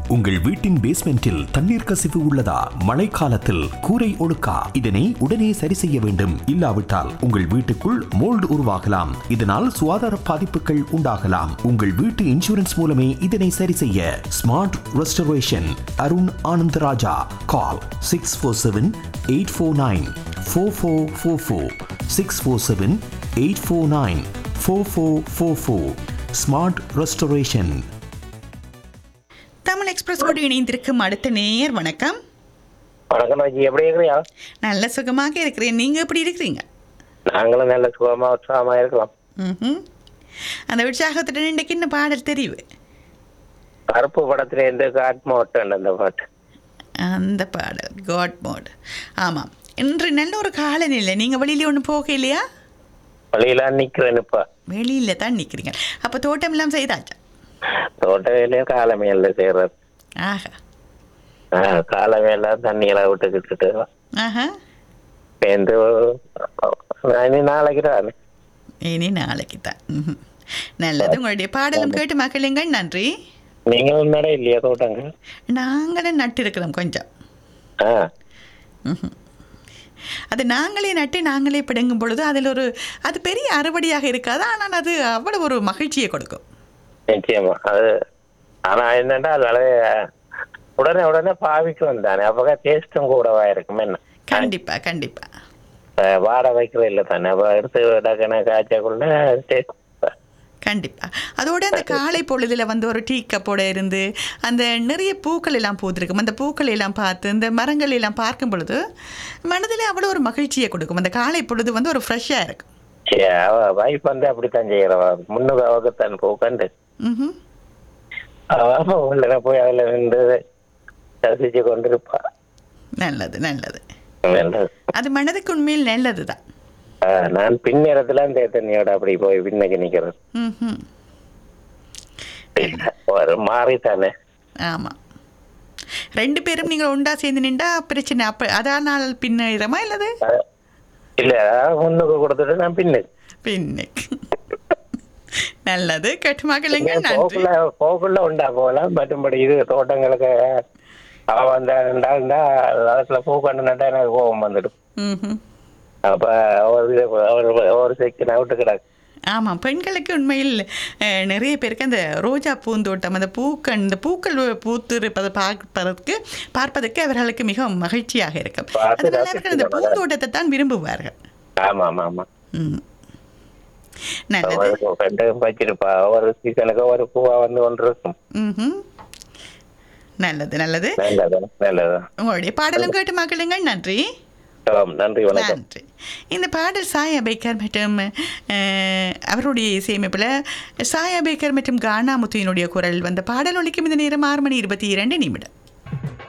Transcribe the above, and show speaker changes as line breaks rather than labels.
உங்கள் வீட்டின் பேஸ்மெண்டில் தண்ணீர் கசிவு உள்ளதா மழைக்காலத்தில் கூரை ஒழுக்கா இதனை உடனே சரி செய்ய வேண்டும் இல்லாவிட்டால் உங்கள் வீட்டுக்குள் மோல்டு உருவாகலாம் இதனால் சுகாதார பாதிப்புகள் உண்டாகலாம் உங்கள் வீட்டு இன்சூரன்ஸ் மூலமே இதனை சரி செய்ய smart restoration Arun Anandaraja call six four seven eight four nine four four four four six four seven eight four nine four four four four smart restoration
Tamil எக்ஸ்பிரஸோடு இணைந்திருக்கும் அடுத்த நேயர் வணக்கம்
வணக்கம் ராஜி எப்படி இருக்கிறியா
நல்ல சுகமாக இருக்கிறேன் நீங்க எப்படி இருக்கிறீங்க
நாங்களும் நல்ல சுகமா உற்சாகமா இருக்கலாம்
ம்ஹும். அந்த உற்சாகத்துடன் இன்றைக்கு என்ன பாடல் தெரிவு
கருப்பு படத்துல இருந்து காட்மா ஒட்டன் அந்த பாட்டு
அந்த பாடல் காட் மோட் ஆமாம் இன்று நல்ல ஒரு காலநிலை நீங்க வெளியில ஒன்று போக இல்லையா
வழியில நிக்கிறேன் இப்ப
வெளியில தான் நிக்கிறீங்க அப்ப தோட்டம் எல்லாம் செய்தாச்சா
தோட்ட வேலையும் கால மேல செய்யறது
ஆஹா
ஆஹ், கால மேல தண்ணியெல்லாம் விட்டுக்கிட்டு
ஆஹா
சேர்ந்து இனி நாளைக்கு தான்
இனி நாளைக்கு தான் ம்ஹும். நல்லது உங்களுடைய பாடலும் கேட்டு மக்களுங்கள் நன்றி
நீங்களும் நட இல்லையா தோட்டங்க
நாங்களும் நட்டிருக்கிறோம் கொஞ்சம்
ஆ
ம்ஹும். அது நாங்களே நட்டு நாங்களே பிடுங்கும் பொழுது அதில் ஒரு அது பெரிய அறுவடையாக இருக்காது ஆனால் அது அவ்வளவு ஒரு மகிழ்ச்சியை கொடுக்கும்
நிச்சயமா அது ஆனா என்னன்னா அது விளைய உடனே உடனே பாவிக்கும் தானே அப்போ டேஸ்டும் கூடவா இருக்கும் என்ன
கண்டிப்பா கண்டிப்பா
அஹ், வாட வைக்கிறது இல்லை தானே அப்போ எடுத்து டக்குன்னு காய்ச்சக்குள்ள டேஸ்ட்
கண்டிப்பா அதோட அந்த காலை பொழுதுல வந்து ஒரு டீ கப்போட இருந்து அந்த நிறைய பூக்கள் எல்லாம் பூத்திருக்கும் அந்த பூக்களை எல்லாம் பார்த்து இந்த மரங்கள் எல்லாம் பார்க்கும் பொழுது மனதில் அவ்வளோ ஒரு மகிழ்ச்சியை கொடுக்கும் அந்த காலை பொழுது வந்து ஒரு ஃப்ரெஷ்ஷாக இருக்கும்
சரி, அவ வைஃப் வந்து அப்படித்தான் செய்யறவா முன்னுக்கு அவக்குத்தான் போக்கண்டு
ம்ஹும்.
அவ உள்ள போய் அதுல நின்று ரசிச்சு கொண்டிருப்பா
நல்லது நல்லது
நல்லது.
அது மனதுக்கு உண்மையில் நல்லது தான்
ஆஹ், நான் பின்னேரத்துல இந்த தண்ணியோட அப்படி போய் பின்னுக்கு நிக்கிறது
ம்ஹும்.
ஒரு மாறித்தானே
ஆமாம் ரெண்டு பேரும் நீங்கள் ஒண்டா சேர்ந்து நின்றா பிரச்சனை அப்போ அதனால் பின்னிறமா இல்லது
அஹ், இல்ல முன்னுக்கு கொடுத்துட்டு நான் பின்னுக்கு
பின்னுக்கு நல்லது கட்டுமாக்கலுங்க நன்றி
போக்குள்ள போக்குள்ள உண்டா போகலாம் மற்றும்படி இது தோட்டங்களுக்கு அவ வந்தா இருந்தா அதுல பூ கண்டு நட்டா எனக்கு கோபம் வந்துடும்
ம்ஹும்.
அப்ப ஒரு ஒரு ஒரு செக்கு விட்டு கிடக்கு
ஆமாம் பெண்களுக்கு உண்மையில் அஹ், நிறைய பேருக்கு அந்த ரோஜா பூந்தோட்டம் அந்த பூக்கள் இந்த பூக்கள் பூத்திருப்பதை பார்ப்பதற்கு பார்ப்பதற்கு அவர்களுக்கு மிகவும் மகிழ்ச்சியாக இருக்கும்
பார்த்து
அதனால அவர்கள் அந்த
ரசிக்கலாம்.
பூந்தோட்டத்தை தான் விரும்புவார்கள்
ஆமா ஆமா ஆமா
ம். நல்லது
ஒரு ரெண்டு வச்சிருப்பா ஒரு சீசனுக்கு ஒரு பூவா வந்து ஒன்று இருக்கும்
ம்ஹும். நல்லது நல்லது
நல்லது நல்லது
உங்களுடைய பாடலும் கேட்டு மக்களுங்கள் நன்றி
ஆம், நன்றி வணக்கம்
நன்றி இந்த பாடல் சாயா பேக்கர் மற்றும் அஹ், அவருடைய இசையமைப்பில் சாயா பேக்கர் மற்றும் கானா முத்துவினுடைய குரல் வந்த பாடல் ஒலிக்கும் இந்த நேரம் ஆறு மணி இருபத்தி இரண்டு நிமிடம்